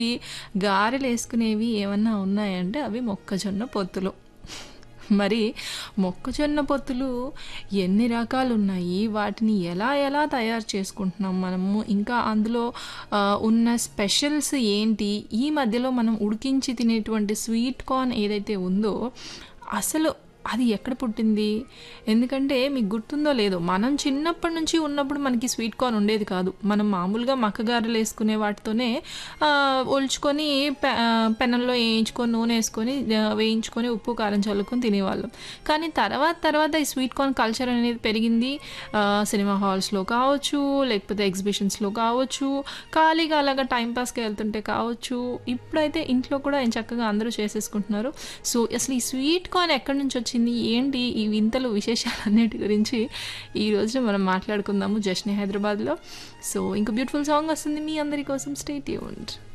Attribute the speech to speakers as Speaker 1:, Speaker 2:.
Speaker 1: గారెలేసుకునేవి ఏమన్నా ఉన్నాయంటే అవి మొక్కజొన్న పొత్తులు. మరి మొక్కజొన్న పొత్తులు ఎన్ని రకాలున్నాయి? వాటిని ఎలా ఎలా తయారు చేసుకుంటున్నాం మనము? ఇంకా అందులో ఆహ్, ఉన్న స్పెషల్స్ ఏంటి? ఈ మధ్యలో మనం ఉడికించి తినేటువంటి స్వీట్ కార్న్ ఏదైతే ఉందో, అసలు అది ఎక్కడ పుట్టింది? ఎందుకంటే మీకు గుర్తుందో లేదో మనం చిన్నప్పటి నుంచి ఉన్నప్పుడు మనకి స్వీట్ కార్న్ ఉండేది కాదు. మనం మామూలుగా మక్కగారెలేసుకునే వాటితోనే ఆహ్, ఒలుచుకొని పె ఆహ్, పెనంలో ఏయించుకొని నూనేసుకొని ఆహ్, వేయించుకొని ఉప్పు, కారం చల్లుకొని తినేవాళ్ళం. కానీ తర్వాత తర్వాత ఈ స్వీట్ కార్న్ కల్చర్ అనేది పెరిగింది. ఆహ్, సినిమా హాల్స్‌లో కావచ్చు, లేకపోతే ఎగ్జిబిషన్స్‌లో కావచ్చు, ఖాళీగా అలాగా టైమ్ పాస్‌కి వెళ్తుంటే కావచ్చు, ఇప్పుడైతే ఇంట్లో కూడా ఎంచక్కగా అందరూ చేసేసుకుంటున్నారు. సో, అసలు ఈ స్వీట్ కార్న్ ఎక్కడి నుంచి వచ్చింది? ఏంటి ఈ వింతలు, విశేషాలన్నిటి గురించి ఈ రోజున మనం మాట్లాడుకుందాము 'జష్నే హైదరాబాద్‌లో'. సో, ఇంక బ్యూటిఫుల్ సాంగ్ వస్తుంది మీ అందరి కోసం. Stay tuned.